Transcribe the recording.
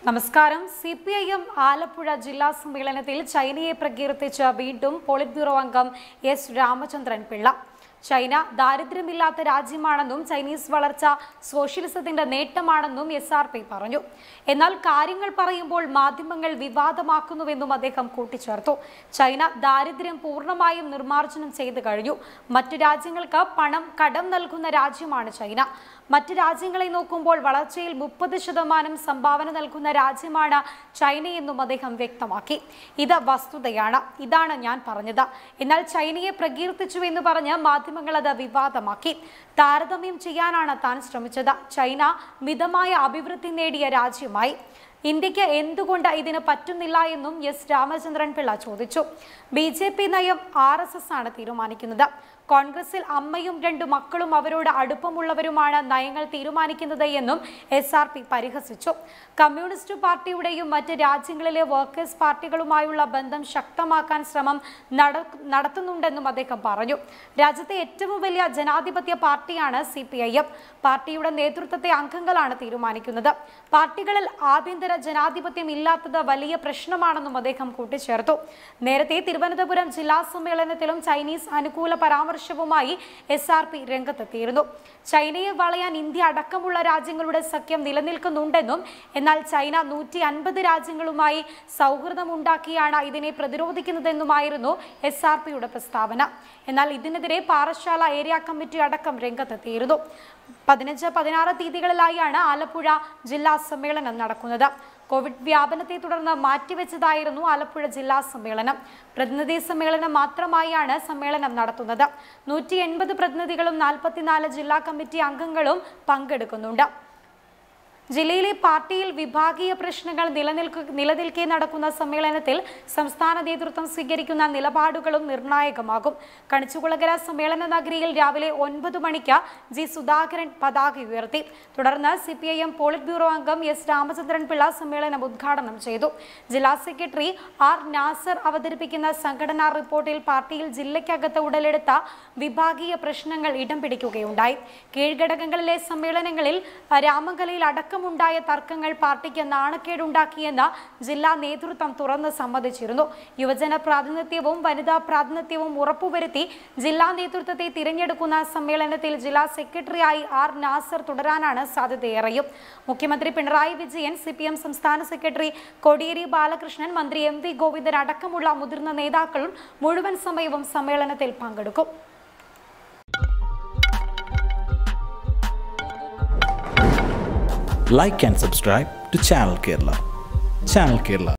നമസ്കാരം C P I M Alappuzha ജില്ലാ സമ്മേളനത്തിൽ ചൈനയെ പ്രകീർത്തിച്ച് വീണ്ടും പോളിറ്റ് ബ്യൂറോ അംഗം എസ് രാമചന്ദ്രൻ പിള്ള ചൈന ദാരിദ്ര്യമില്ലാത്ത രാജ്യമാണെന്നും ചൈനീസ് വളർച്ച സോഷ്യലിസത്തിന്റെ നേട്ടമാണെന്നും എസ് ആർ പി പറഞ്ഞു എന്നാൽ കാര്യങ്ങൾ പറയുമ്പോൾ മാധ്യമങ്ങൾ വിവാദമാക്കുന്നുവെന്നും അദ്ദേഹം കൂട്ടിച്ചേർത്തു ചൈന ദാരിദ്ര്യം പൂർണ്ണമായും നിർമ്മാർജ്ജനം ചെയ്തു കഴിഞ്ഞു മറ്റു രാജ്യങ്ങൾക്ക് പണം കടം നൽകുന്ന രാജ്യമാണ് ചൈന മറ്റ് രാജ്യങ്ങളെ നോക്കുമ്പോൾ വളർച്ചയിൽ മുപ്പത് ശതമാനം സംഭാവന നൽകുന്ന രാജ്യമാണ് ചൈനയെന്നും അദ്ദേഹം വ്യക്തമാക്കി ഇത് വസ്തുതയാണ് ഇതാണ് ഞാൻ പറഞ്ഞത് എന്നാൽ ചൈനയെ പ്രകീർത്തിച്ചു എന്ന് പറഞ്ഞ് മാധ്യമങ്ങൾ അത് വിവാദമാക്കി താരതമ്യം ചെയ്യാനാണ് താൻ ശ്രമിച്ചത് ചൈന മിതമായ അഭിവൃദ്ധി നേടിയ രാജ്യമായി ഇന്ത്യക്ക് എന്തുകൊണ്ട് ഇതിന് പറ്റുന്നില്ല എന്നും എസ് രാമചന്ദ്രൻ പിള്ള ചോദിച്ചു ബി ജെ പി നയം ആർ എസ് എസ് ആണ് തീരുമാനിക്കുന്നത് കോൺഗ്രസിൽ അമ്മയും രണ്ടു മക്കളും അവരോട് അടുപ്പമുള്ളവരുമാണ് നയങ്ങൾ തീരുമാനിക്കുന്നത് എന്നും എസ് ആർ പി പരിഹസിച്ചു കമ്മ്യൂണിസ്റ്റ് പാർട്ടിയുടെയും മറ്റ് രാജ്യങ്ങളിലെ വർക്കേഴ്സ് പാർട്ടികളുമായുള്ള ബന്ധം ശക്തമാക്കാൻ ശ്രമം നട- നടത്തുന്നുണ്ടെന്നും അദ്ദേഹം പറഞ്ഞു രാജ്യത്തെ ഏറ്റവും വലിയ ജനാധിപത്യ പാർട്ടിയാണ് സി പി ഐ എം പാർട്ടിയുടെ നേതൃത്വത്തെ അംഗങ്ങളാണ് തീരുമാനിക്കുന്നത് പാർട്ടികളിൽ ആഭ്യന്തര ജനാധിപത്യം ഇല്ലാത്തത് വലിയ പ്രശ്നമാണെന്നും അദ്ദേഹം കൂട്ടിച്ചേർത്തു നേരത്തെ തിരുവനന്തപുരം ജില്ലാ സമ്മേളനത്തിലും ചൈനീസ് അനുകൂല പരാമർശവുമായി എസ് ആർ പി രംഗത്തെത്തിയിരുന്നു ചൈനയെ വളയാൻ ഇന്ത്യ അടക്കമുള്ള രാജ്യങ്ങളുടെ സഖ്യം നിലനിൽക്കുന്നുണ്ടെന്നും എന്നാൽ ചൈന നൂറ്റി അൻപത് രാജ്യങ്ങളുമായി സൗഹൃദമുണ്ടാക്കിയാണ് ഇതിനെ പ്രതിരോധിക്കുന്നതെന്നുമായിരുന്നു എസ് ആർ പിയുടെ പ്രസ്താവന എന്നാൽ ഇതിനെതിരെ പാറശാല ഏരിയ കമ്മിറ്റി അടക്കം രംഗത്തെത്തിയിരുന്നു പതിനഞ്ച് പതിനാറ് തീയതികളിലായാണ് ആലപ്പുഴ ജില്ലാ സമ്മേളനം നടക്കുന്നത് കോവിഡ് വ്യാപനത്തെ തുടർന്ന് മാറ്റിവെച്ചതായിരുന്നു ആലപ്പുഴ ജില്ലാ സമ്മേളനം പ്രതിനിധി സമ്മേളനം മാത്രമായാണ് സമ്മേളനം നടത്തുന്നത് നൂറ്റി എൺപത് പ്രതിനിധികളും നാൽപ്പത്തിനാല് ജില്ലാ കമ്മിറ്റി അംഗങ്ങളും പങ്കെടുക്കുന്നുണ്ട് ജില്ലയിലെ പാർട്ടിയിൽ വിഭാഗീയ പ്രശ്നങ്ങൾ നിലനിൽക്കു നിലനിൽക്കെ നടക്കുന്ന സമ്മേളനത്തിൽ സംസ്ഥാന നേതൃത്വം സ്വീകരിക്കുന്ന നിലപാടുകളും നിർണായകമാകും കണിച്ചുകുളങ്ങര സമ്മേളന നഗരിയിൽ രാവിലെ ഒൻപത് മണിക്ക് ജി സുധാകരൻ പതാക ഉയർത്തി തുടർന്ന് C P I M politburo അംഗം എസ് രാമചന്ദ്രൻ പിള്ള സമ്മേളനം ഉദ്ഘാടനം ചെയ്തു ജില്ലാ സെക്രട്ടറി ആർ നാസർ അവതരിപ്പിക്കുന്ന സംഘടനാ റിപ്പോർട്ടിൽ പാർട്ടിയിൽ ജില്ലയ്ക്കകത്ത് ഉടലെടുത്ത വിഭാഗീയ പ്രശ്നങ്ങൾ ഇടം പിടിക്കുകയുണ്ടായി കീഴ്ഘടകങ്ങളിലെ സമ്മേളനങ്ങളിൽ രാമങ്കലയിൽ അടക്കമുണ്ടായ തർക്കങ്ങൾ പാർട്ടിക്ക് നാണക്കേടുണ്ടാക്കിയെന്ന് ജില്ലാ നേതൃത്വം തുറന്ന് സമ്മതിച്ചിരുന്നു യുവജന പ്രാതിനിധ്യവും വനിതാ പ്രാതിനിധ്യവും ഉറപ്പുവരുത്തി ജില്ലാ നേതൃത്വത്തെ തിരഞ്ഞെടുക്കുന്ന സമ്മേളനത്തിൽ ജില്ലാ സെക്രട്ടറിയായി ആർ നാസർ തുടരാനാണ് സാധ്യതയേറെയും മുഖ്യമന്ത്രി Pinarayi Vijayan C P M സംസ്ഥാന സെക്രട്ടറി കോടിയേരി ബാലകൃഷ്ണൻ മന്ത്രി എം വി ഗോവിന്ദൻ അടക്കമുള്ള മുതിർന്ന നേതാക്കളും മുഴുവൻ സമയവും സമ്മേളനത്തിൽ പങ്കെടുക്കും like and subscribe to Channel Kerala. Channel Kerala.